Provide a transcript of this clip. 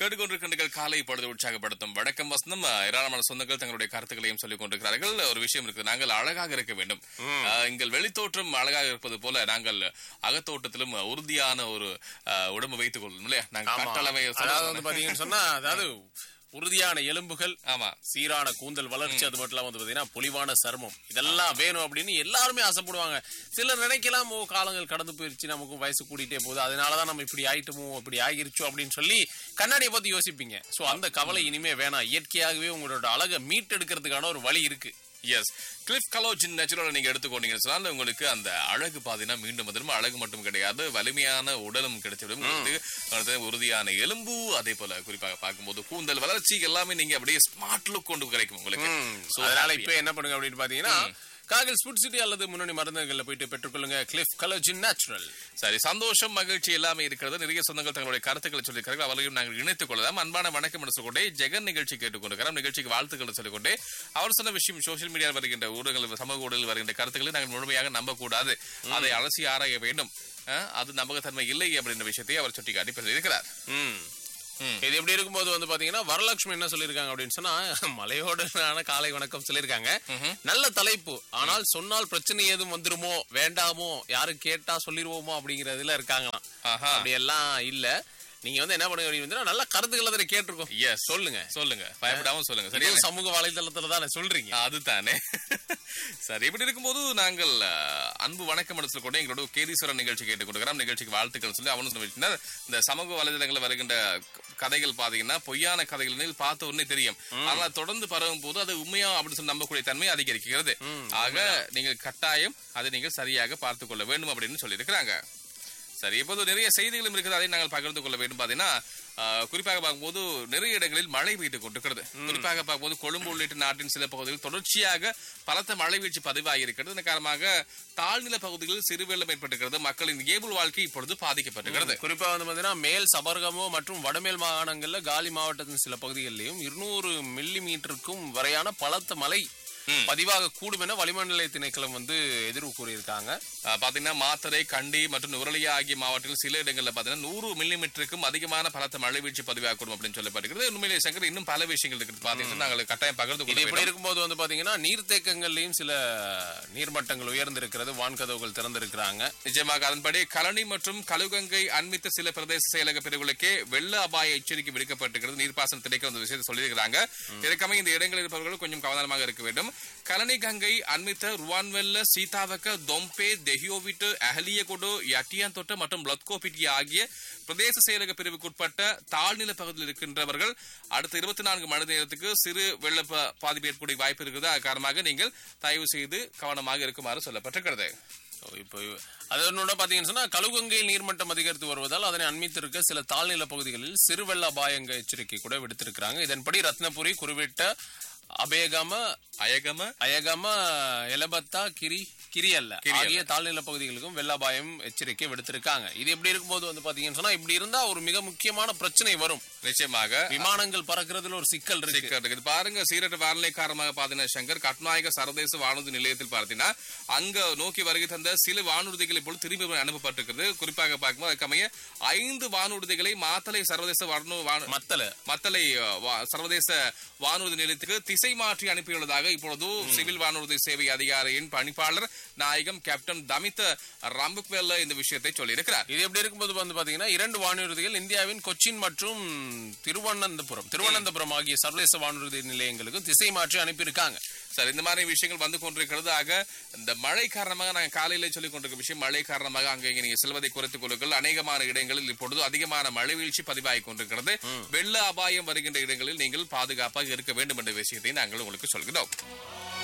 கேட்டுக்கொண்டிருக்கின்ற காலை பொழுது உற்சாகப்படுத்தும் வடக்கம் வசந்தம் அஹ், ஏராளமான சொந்தங்கள் தங்களுடைய கருத்துக்களையும் சொல்லிக் கொண்டிருக்கிறார்கள் ஒரு விஷயம் இருக்கு நாங்கள் அழகாக இருக்க வேண்டும் அஹ், எங்கள் வெளித்தோற்றம் அழகாக இருப்பது போல நாங்கள் அகத்தோட்டத்திலும் உறுதியான ஒரு அஹ், உடம்பு வைத்துக் கொள்ளணும் இல்லையா நாங்கள் ஆமா. கட்டளவை அதாவது வந்து பாத்தீங்கன்னு சொன்னா அதாவது உறுதியான எலும்புகள் ஆமா சீரான கூந்தல் வளர்ச்சி அது மட்டும் இல்லாம வந்து பாத்தீங்கன்னா பொலிவான சருமம் இதெல்லாம் வேணும் அப்படின்னு எல்லாருமே ஆசைப்படுவாங்க சிலர் நினைக்கலாம் ஓ காலங்கள் கடந்து போயிருச்சு நமக்கு வயசு கூட்டிட்டே போகுது அதனாலதான் நம்ம இப்படி ஆயிட்டோமோ இப்படி ஆகிருச்சோ அப்படின்னு சொல்லி கண்ணாடியை பத்தி யோசிப்பீங்க சோ அந்த கவலை இனிமே வேணாம் இயற்கையாகவே உங்களோட அழகை மீட்டெடுக்கிறதுக்கான ஒரு வழி இருக்கு எஸ் கிளிஃப் கலோஜின் நேச்சுரல் நீங்க எடுத்துக்கொண்டீங்கன்னு சொன்னால் உங்களுக்கு அந்த அழகு பாத்தீங்கன்னா மீண்டும் வந்துடும் அழகு மட்டும் கிடையாது வலிமையான உடலும் கிடைச்சிடும் உங்களுக்கு அடுத்து உறுதியான எலும்பு அதே போல குறிப்பாக பார்க்கும்போது கூந்தல் வளர்ச்சி எல்லாமே நீங்க அப்படியே ஸ்மார்ட் லுக் கொண்டு கிடைக்கும் உங்களுக்கு So, அதனால happy. இப்ப என்ன பண்ணுங்க அப்படின்னு பாத்தீங்கன்னா காகில் ஸ்புட் சிட்டி அல்லது முன்னணி மருந்துகள்ல போயிட்டு பெற்றுக்கொள்ளுங்க கிளிஃப் கலோஜின் நேச்சுரல் சரி சந்தோஷம் மகிழ்ச்சி எல்லாமே இருக்கிறது நிறைய சொந்தங்கள் தங்களுடைய கருத்துக்களை சொல்லியிருக்கிறார்கள் அவர்களையும் நாங்கள் இணைத்துக் கொள்ளலாம் அன்பான வணக்கம் என்று சொல்லிக்கொண்டே ஜெகன் நிகழ்ச்சி கேட்டுக்கொண்டிருக்கிறோம் நிகழ்ச்சிக்கு வாழ்த்துக்களை சொல்லிக்கொண்டே அவர் சொன்ன விஷயம் சோசியல் மீடியாவில் வருகின்ற ஊடகங்கள் சமூக ஊடகங்கள் வருகின்ற கருத்துக்களை நாங்கள் முழுமையாக நம்பக்கூடாது அதை அலசி ஆராய வேண்டும் அஹ், அது நம்பகத்தன்மை இல்லை அப்படின்ற விஷயத்தை அவர் சுட்டிக்காட்டி பேசியிருக்கிறார் ம் ம். இது எப்படி இருக்கும்போது வந்து பாத்தீங்கன்னா வரலட்சுமி என்ன சொல்லிருக்காங்க அப்படின்னு சொன்னா மலையோட காலை வணக்கம் சொல்லிருக்காங்க நல்ல தலைப்பு ஆனால் சொன்னால் பிரச்சனை ஏதும் வந்துருமோ வேண்டாமோ யாரும் கேட்டா சொல்லிருவோமோ அப்படிங்கறதுல இருக்காங்களாம் ஆஹா அப்படி எல்லாம் இல்ல நீங்க வந்து என்ன பண்ணுங்க அப்படின்னு வந்து நல்ல கருத்துக்களை தானே கேட்டிருக்கோம் எஸ் சொல்லுங்க சொல்லுங்க பயப்படாம சொல்லுங்க சரியா இதுவும் சமூக வலைதளத்துல தானே சொல்றீங்க அதுதானே சரி இப்படி இருக்கும்போது நாங்கள் அஹ், அன்பு வணக்கம் எடுத்து கொண்டு எங்களோட கேதீஸ்வரன் நிகழ்ச்சி கேட்டுக் கொடுக்கிறோம் நிகழ்ச்சிக்கு வாழ்த்துக்கள் சொல்லி அவனு சொல்லிட்டு இந்த சமூக வலைதளங்களில் வருகின்ற க- கதைகள் பாத்தீங்கன்னா பொய்யான கதைகள் பார்த்த உடனே தெரியும் ஆனால் தொடர்ந்து பரவும் போது அது உண்மையா அப்படின்னு சொல்லி நம்பக்கூடிய தன்மை அதிகரிக்கிறது ஆக நீங்கள் கட்டாயம் அதை நீங்கள் சரியாக பார்த்துக் கொள்ள வேண்டும் அப்படின்னு சொல்லியிருக்கிறாங்க சரி இப்போது நிறைய செய்திகளும் இருக்குது அதை நாங்கள் பகிர்ந்து கொள்ள வேண்டும் பாத்தீங்கன்னா ஆஹ், குறிப்பாக பார்க்கும்போது நிறைய இடங்களில் மழை பெய்து கொண்டிருக்கிறது குறிப்பாக பார்க்கும்போது கொழும்பு உள்ளிட்ட நாட்டின் சில பகுதிகளில் தொடர்ச்சியாக பலத்த மழை வீழ்ச்சி பதிவாகி இருக்கிறது இதன் காரணமாக தாழ்நில பகுதிகளில் சிறு வெள்ளம் ஏற்பட்டிருக்கிறது மக்களின் இயல்பு வாழ்க்கை இப்பொழுது பாதிக்கப்பட்டிருக்கிறது குறிப்பா வந்து பாத்தீங்கன்னா மேல் சபர்கமோ மற்றும் வடமேல் மாகாணங்கள்ல காலி மாவட்டத்தின் சில பகுதிகளிலும் இருநூறு மில்லி மீட்டருக்கும் வரையான பலத்த மழை பதிவாக கூடும் என வளிமண்டல திணைக்களம் வந்து எதிர்வு கூறியிருக்காங்க ஆஹ், பாத்தீங்கன்னா மாத்தறை கண்டி மற்றும் நுரலியா ஆகிய மாவட்டங்களில் சில இடங்களில் பாத்தீங்கன்னா நூறு மில்லிமீட்டருக்கும் அதிகமான பலத்த மழை வீழ்ச்சி பதிவாகக்கூடும் அப்படின்னு சொல்லப்பட்டிருக்கிறது உண்மையிலே சங்கர் இன்னும் பல விஷயங்கள் இருக்குது பாத்தீங்கன்னா நாங்கள் கட்டாயம் பகிர்ந்து இது கொள்ள இப்படி இருக்கும்போது வந்து பாத்தீங்கன்னா நீர்த்தேக்கங்கள்லயும் சில நீர்மட்டங்கள் உயர்ந்திருக்கிறது வான்கதவுகள் திறந்திருக்கிறாங்க நிச்சயமாக அதன்படி கலனி மற்றும் கழுகங்கை அண்மித்த சில பிரதேச செயலக பிரிவுகளுக்கே வெள்ள அபாய எச்சரிக்கை விடுக்கப்பட்டிருக்கிறது நீர்ப்பாசன திணைக்களம் இந்த விஷயத்தை சொல்லியிருக்கிறாங்க இதற்கமை இந்த இடங்களில் இருப்பவர்கள் கொஞ்சம் கவனமாக இருக்க வேண்டும் கலனி கங்கை அண்மித்த ருவான்வெல்ல சீதாவக்க தொம்பே தெஹியோவிட்டு அஹலியகொடு யட்டியாந்தொட்ட மற்றும் லொத்கோபிட்டி ஆகிய பிரதேச செயலக பிரிவுக்குட்பட்ட தாழ்நில பகுதியில் இருக்கின்றவர்கள் அடுத்த இருபத்தி நான்கு மணி நேரத்துக்கு சிறு வெள்ள ப- பாதிப்பு ஏற்படக்கூடிய வாய்ப்பு இருக்குது அது காரணமாக நீங்கள் தயவு செய்து கவனமாக இருக்குமாறு சொல்லப்பட்டிருக்கிறது So, இப்போ அதனோட பாத்தீங்கன்னு சொன்னா கழுகங்கையில் நீர்மட்டம் அதிகரித்து வருவதால் அதனை அண்மித்திருக்க சில தாழ்நில பகுதிகளில் சிறு வெள்ள அபாயங்க எச்சரிக்கை கூட விடுத்திருக்கிறாங்க இதன்படி ரத்னபுரி குருவிட்ட அபேகம அயகம அயகம எலபத்தா கிரி கிரியல்ல ஆகிய தாழ்நில பகுதிகளுக்கும் வெள்ள அபாயம் எச்சரிக்கை விடுத்திருக்காங்க இது எப்படி இருக்கும்போது வந்து பாத்தீங்கன்னு சொன்னா இப்படி இருந்தா ஒரு மிக முக்கியமான பிரச்சனை வரும் நிச்சயமாக விமானங்கள் பறக்கிறதுல ஒரு சிக்கல் இருக்கு சிக்கல் இருக்குது பாருங்க சீரற்ற வானிலை காரணமாக பாத்தீங்கன்னா சங்கர் கட்நாயக சர்வதேச வானூர்தி நிலையத்தில் பார்த்தீங்கன்னா அங்க நோக்கி வருகை தந்த சில வானூர்திகள் இப்பொழுது திரும்பி அனுப்பப்பட்டிருக்கிறது குறிப்பாக பார்க்கும்போது அதுக்கமைய ஐந்து வானூர்திகளை மாத்தலை சர்வதேச வானூ- வானு- மத்தல மத்தளை அஹ், வா- சர்வதேச வானூர்தி நிலையத்துக்கு திசை மாற்றி அனுப்பியுள்ளதாக இப்பொழுது சிவில் வானூர்தி சேவை அதிகாரியின் பணிப்பாளர் நாயகம் கேப்டன் தமித்த ரம்புக்வெல்ல இந்த விஷயத்தை சொல்லியிருக்கிறார் இது எப்படி இருக்கும்போது வந்து பாத்தீங்கன்னா இரண்டு வானூர்திகள் இந்தியாவின் கொச்சின் மற்றும் திருவனந்தபுரம் திருவனந்தபுரம் ஆகிய சர்வதேச வானூர்தி நிலையங்களுக்கு திசை மாற்றி அனுப்பியிருக்காங்க சார் இந்த மாதிரி விஷயங்கள் வந்து கொண்டிருக்கிறது ஆக இந்த மழை காரணமாக நாங்கள் காலையிலே சொல்லிக் கொண்டிருக்க விஷயம் மழை காரணமாக அங்கே இங்கே நீங்க செல்வதை குறைத்துக் கொள்ளுங்கள் அநேகமான இடங்களில் இப்பொழுது அதிகமான மழை வீழ்ச்சி பதிவாகி கொண்டிருக்கிறது வெள்ள அபாயம் வருகின்ற இடங்களில் நீங்கள் பாதுகாப்பாக இருக்க வேண்டும் என்ற விஷயத்தை நாங்கள் உங்களுக்கு சொல்கிறோம்